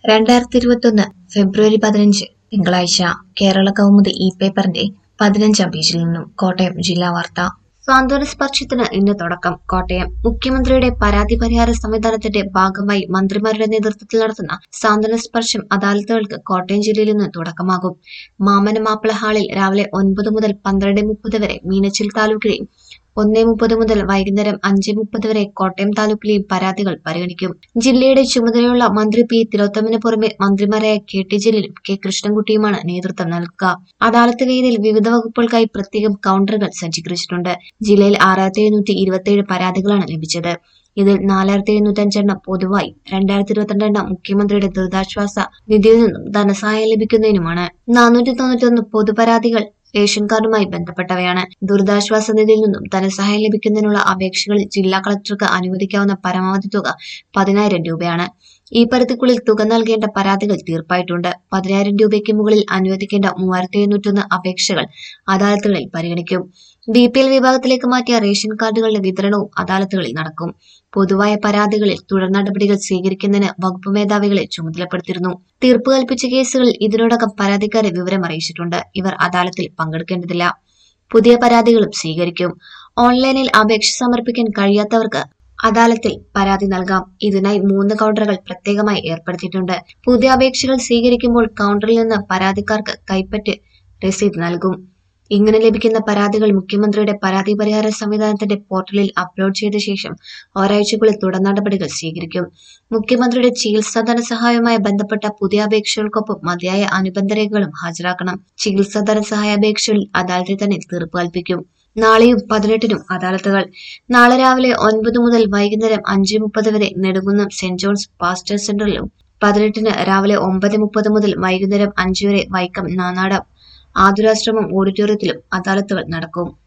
രണ്ടായിരത്തി ഇരുപത്തൊന്ന് ഫെബ്രുവരി പതിനഞ്ച് തിങ്കളാഴ്ച കേരള കൗമുദി ഇ പേപ്പറിന്റെ പതിനഞ്ചാം പേജിൽ നിന്നും കോട്ടയം ജില്ലാ വാർത്ത സാന്ത്വന സ്പർശത്തിന് ഇന്ന് തുടക്കം കോട്ടയം മുഖ്യമന്ത്രിയുടെ പരാതി പരിഹാര സംവിധാനത്തിന്റെ ഭാഗമായി മന്ത്രിമാരുടെ നേതൃത്വത്തിൽ നടത്തുന്ന സാന്ത്വന സ്പർശം അദാലത്തുകൾക്ക് കോട്ടയം ജില്ലയിൽ നിന്ന് തുടക്കമാകും മാമന മാപ്പിള ഹാളിൽ രാവിലെ ഒൻപത് മുതൽ പന്ത്രണ്ട് മുപ്പത് വരെ മീനച്ചിൽ താലൂക്കിലെയും ഒന്നേ മുപ്പത് മുതൽ വൈകുന്നേരം അഞ്ച് മുപ്പത് വരെ കോട്ടയം താലൂക്കിലെയും പരാതികൾ പരിഗണിക്കും ജില്ലയുടെ ചുമതലയുള്ള മന്ത്രി പി തിലോത്തമന് പുറമെ മന്ത്രിമാരായ കെ ടി ജലീലും കെ കൃഷ്ണൻകുട്ടിയുമാണ് നേതൃത്വം നൽകുക അദാലത്ത് വേദിയിൽ വിവിധ വകുപ്പുകൾക്കായി പ്രത്യേകം കൗണ്ടറുകൾ സജ്ജീകരിച്ചിട്ടുണ്ട് ജില്ലയിൽ ആറായിരത്തി എഴുന്നൂറ്റി ഇരുപത്തിയേഴ് പരാതികളാണ് ലഭിച്ചത് ഇതിൽ നാലായിരത്തി എഴുന്നൂറ്റി അഞ്ചെണ്ണം പൊതുവായി രണ്ടായിരത്തി ഇരുപത്തിരണ്ട് എണ്ണം മുഖ്യമന്ത്രിയുടെ ദുരിതാശ്വാസ നിധിയിൽ നിന്നും ധനസഹായം ലഭിക്കുന്നതിനുമാണ് നാനൂറ്റി തൊണ്ണൂറ്റൊന്ന് പൊതുപരാതികൾ റേഷൻ കാർഡുമായി ബന്ധപ്പെട്ടവയാണ് ദുരിതാശ്വാസ നിധിയിൽ നിന്നും ധനസഹായം ലഭിക്കുന്നതിനുള്ള അപേക്ഷകളിൽ ജില്ലാ കളക്ടർക്ക് അനുവദിക്കാവുന്ന പരമാവധി തുക പതിനായിരം രൂപയാണ് ഈ പരിധിക്കുള്ളിൽ തുക നൽകേണ്ട പരാതികൾ തീർപ്പായിട്ടുണ്ട് പതിനായിരം രൂപയ്ക്ക് മുകളിൽ അനുവദിക്കേണ്ട മൂവായിരത്തി എഴുന്നൂറ്റൊന്ന് അപേക്ഷകൾ അദാലത്തുകളിൽ പരിഗണിക്കും ബി പി എൽ വിഭാഗത്തിലേക്ക് മാറ്റിയ റേഷൻ കാർഡുകളുടെ വിതരണവും അദാലത്തുകളിൽ നടക്കും പൊതുവായ പരാതികളിൽ തുടർ നടപടികൾ സ്വീകരിക്കുന്നതിന് വകുപ്പ് മേധാവികളെ ചുമതലപ്പെടുത്തിയിരുന്നു തീർപ്പ് കൽപ്പിച്ച കേസുകളിൽ ഇതിനോടകം പരാതിക്കാരെ വിവരം അറിയിച്ചിട്ടുണ്ട് ഇവർ അദാലത്തിൽ പങ്കെടുക്കേണ്ടതില്ല പുതിയ പരാതികളും സ്വീകരിക്കും ഓൺലൈനിൽ അപേക്ഷ സമർപ്പിക്കാൻ കഴിയാത്തവർക്ക് അദാലത്തിൽ പരാതി നൽകാം ഇതിനായി മൂന്ന് കൗണ്ടറുകൾ പ്രത്യേകമായി ഏർപ്പെടുത്തിയിട്ടുണ്ട് പുതിയ അപേക്ഷകൾ സ്വീകരിക്കുമ്പോൾ കൗണ്ടറിൽ നിന്ന് പരാതിക്കാർക്ക് കൈപ്പറ്റ് രസീത് നൽകും ഇങ്ങനെ ലഭിക്കുന്ന പരാതികൾ മുഖ്യമന്ത്രിയുടെ പരാതി പരിഹാര സംവിധാനത്തിന്റെ പോർട്ടലിൽ അപ്ലോഡ് ചെയ്ത ശേഷം ഒരാഴ്ചക്കുള്ളിൽ തുടർ നടപടികൾ സ്വീകരിക്കും മുഖ്യമന്ത്രിയുടെ ചികിത്സാ ധനസഹായവുമായി ബന്ധപ്പെട്ട പുതിയ അപേക്ഷകൾക്കൊപ്പം മതിയായ അനുബന്ധ രേഖകളും ഹാജരാക്കണം ചികിത്സാ ധനസഹായ അപേക്ഷകളിൽ അദാലത്തിൽ തന്നെ തീർപ്പ് കൽപ്പിക്കും നാളെയും പതിനെട്ടിനും അദാലത്തുകൾ നാളെ രാവിലെ ഒൻപത് മുതൽ വൈകുന്നേരം അഞ്ച് മുപ്പത് വരെ നെടുങ്കുന്നം സെന്റ് ജോൺസ് പാസ്റ്റർ സെന്ററിലും പതിനെട്ടിന് രാവിലെ ഒമ്പത് മുപ്പത് മുതൽ വൈകുന്നേരം അഞ്ച് വരെ വൈക്കം നാനാടം ആതുരാശ്രമം ഓഡിറ്റോറിയത്തിലും അദാലത്തുകൾ നടക്കും